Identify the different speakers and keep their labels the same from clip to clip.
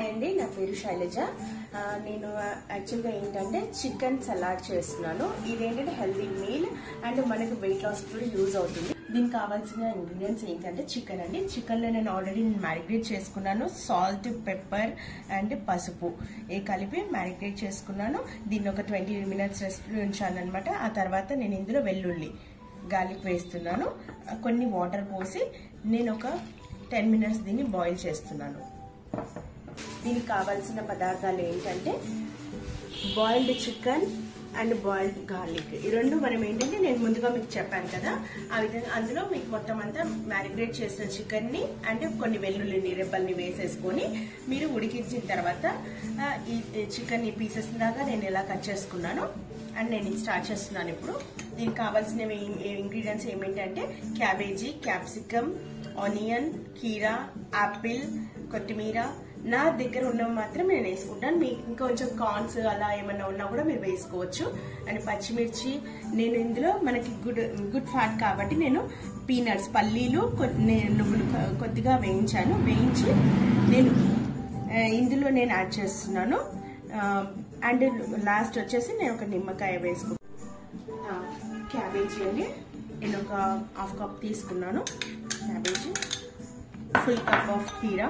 Speaker 1: అండి నా పేరు శైలజ ఆ, నేను యాక్చువల్గా ఏంటంటే చికెన్ సలాడ్ చేస్తున్నాను ఇదేంటంటే హెల్దీ మీల్ అండ్ మనకి వెయిట్ లాస్ కూడా యూజ్ అవుతుంది దీనికి కావాల్సిన ఇంగ్రీడియంట్స్ ఏంటంటే చికెన్ అండి చికెన్లో నేను ఆల్రెడీ మ్యారినేట్ చేసుకున్నాను సాల్ట్ పెప్పర్ అండ్ పసుపు ఏ కలిపి మ్యారినేట్ చేసుకున్నాను దీన్ని ఒక ట్వంటీ మినిట్స్ రెస్ట్ ఉంచానమాట ఆ తర్వాత నేను ఇందులో వెల్లుల్లి గార్లిక్ వేస్తున్నాను కొన్ని వాటర్ పోసి నేను ఒక టెన్ మినిట్స్ దీన్ని బాయిల్ చేస్తున్నాను దీనికి కావాల్సిన పదార్థాలు ఏంటంటే boiled chicken and boiled garlic ఈ రెండు మనం ఏంటంటే నేను ముందుగా మీకు చెప్పాను కదా ఆ విధంగా అందులో మీకు మొత్తం అంతా మ్యారినేట్ చేసిన చికెన్ ని అంటే కొన్ని వెల్లుల్లిని రెబ్బల్ని వేసేసుకొని మీరు ఉడికించిన తర్వాత ఆ, ఈ చికెన్ ఈ పీసెస్ లాగా నేను ఎలా కట్ చేసుకున్నాను అండ్ నేను ఇది స్టార్ట్ చేస్తున్నాను ఇప్పుడు దీనికి కావాల్సినవి ఇంగ్రీడియంట్స్ ఏమిటంటే క్యాబేజీ క్యాప్సికమ్ ఆనియన్ కీరా యాపిల్ కొత్తిమీర నా దగ్గర ఉన్నవి మాత్రం నేను వేసుకుంటాను మీకు ఇంకా కొంచెం కార్న్స్ అలా ఏమన్నా ఉన్నా కూడా మీరు వేసుకోవచ్చు అండ్ పచ్చిమిర్చి నేను ఇందులో మనకి గుడ్ గుడ్ ఫ్యాట్ కాబట్టి నేను పీనట్స్ పల్లీలు కొ- నేను నువ్వులు కొ- కొద్దిగా వేయించాను వేయించి నేను ఆ, ఇందులో నేను యాడ్ చేస్తున్నాను అండ్ లాస్ట్ వచ్చేసి నేను ఒక నిమ్మకాయ వేసుకుంటాను క్యాబేజీ అండి నేను ఒక హాఫ్ కప్ తీసుకున్నాను క్యాబేజీ ఫుల్ కప్ ఆఫ్ కీరా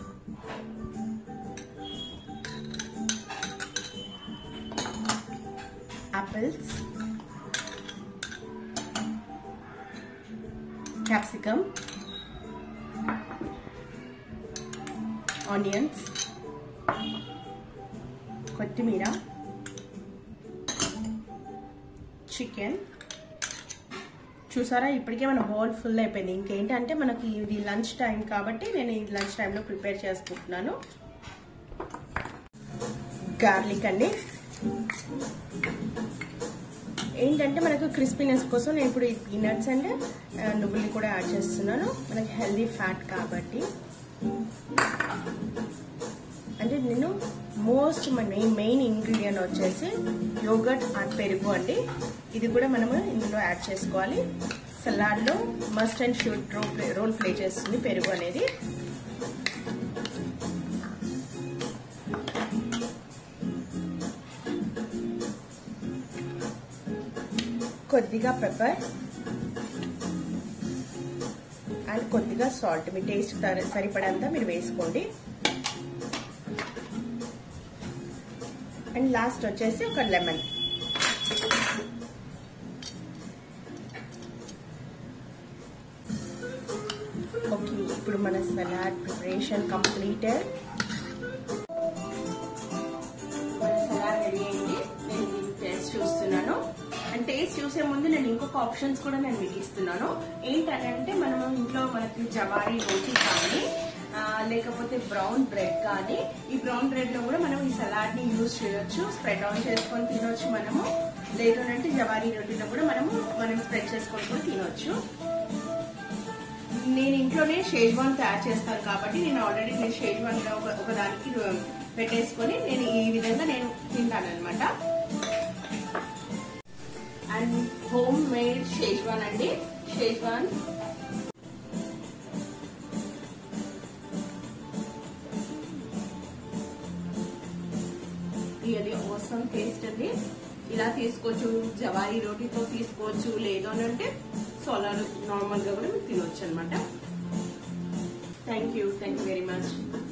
Speaker 1: apples capsicum onions కొత్తిమీర చికెన్ చూసారా ఇప్పటికే మన బౌల్ ఫుల్ అయిపోయింది ఇంకేంటంటే మనకి ఇది లంచ్ టైం కాబట్టి నేను ఈ లంచ్ టైంలో ప్రిపేర్ చేసుకుంటున్నాను గార్లిక్ అండి ఏంటంటే మనకు క్రిస్పీనెస్ కోసం నేను ఇప్పుడు ఈ పీనట్స్ అండ్ ఆ, నువ్వుల్ని కూడా యాడ్ చేస్తున్నాను మనకి హెల్దీ ఫ్యాట్ కాబట్టి అంటే నేను మోస్ట్ మెయిన్ మెయిన్ ఇంగ్రీడియంట్ వచ్చేసి యోగట్ అండ్ పెరుగు అండి ఇది కూడా మనము ఇందులో యాడ్ చేసుకోవాలి సలాడ్లో must and should role play role play చేస్తుంది పెరుగు అనేది కొద్దిగా పెప్పర్ అండ్ కొద్దిగా సాల్ట్ మీ టేస్ట్ సరిపడంతా మీరు వేసుకోండి అండ్ లాస్ట్ వచ్చేసి ఒక లెమన్ ఓకే ఇప్పుడు మన సలాడ్ ప్రిపరేషన్ కంప్లీటెడ్ మన సలాడ్ రెడీ అయింది నేను దీని టేస్ట్ చూస్తున్నాను అండ్ టేస్ట్ చూసే ముందు నేను ఇంకొక ఆప్షన్స్ కూడా నేను మీకు ఇస్తున్నాను ఏంటంటే మనం ఇంట్లో మనకి జవారీ రోటీ కానీ ఆ, లేకపోతే బ్రౌన్ బ్రెడ్ కానీ ఈ బ్రౌన్ బ్రెడ్ లో కూడా మనం ఈ సలాడ్ ని యూజ్ చేయొచ్చు స్ప్రెడ్ ఆన్ చేసుకొని తినొచ్చు మనము లేదు అంటే జవారీ రోటీలో కూడా మనము మనం స్ప్రెడ్ చేసుకొని కూడా తినొచ్చు నేను ఇంట్లోనే షేజ్వాన్ తయారు చేస్తాను కాబట్టి నేను ఆల్రెడీ నేను షేజ్వాన్ ఒక ఒక దానికి పెట్టేసుకొని నేను ఈ విధంగా నేను తింటాను అనమాట అండ్ హోమ్ మేడ్ షేజ్వాన్ అండి షేజ్వాన్ రియలీ అవసరం టేస్ట్ అండి ఇలా తీసుకోవచ్చు జవారీ రోటీతో తీసుకోవచ్చు లేదు అని అంటే సోలార్ నార్మల్ గా కూడా మీరు తినొచ్చు అనమాట thank you thank you very much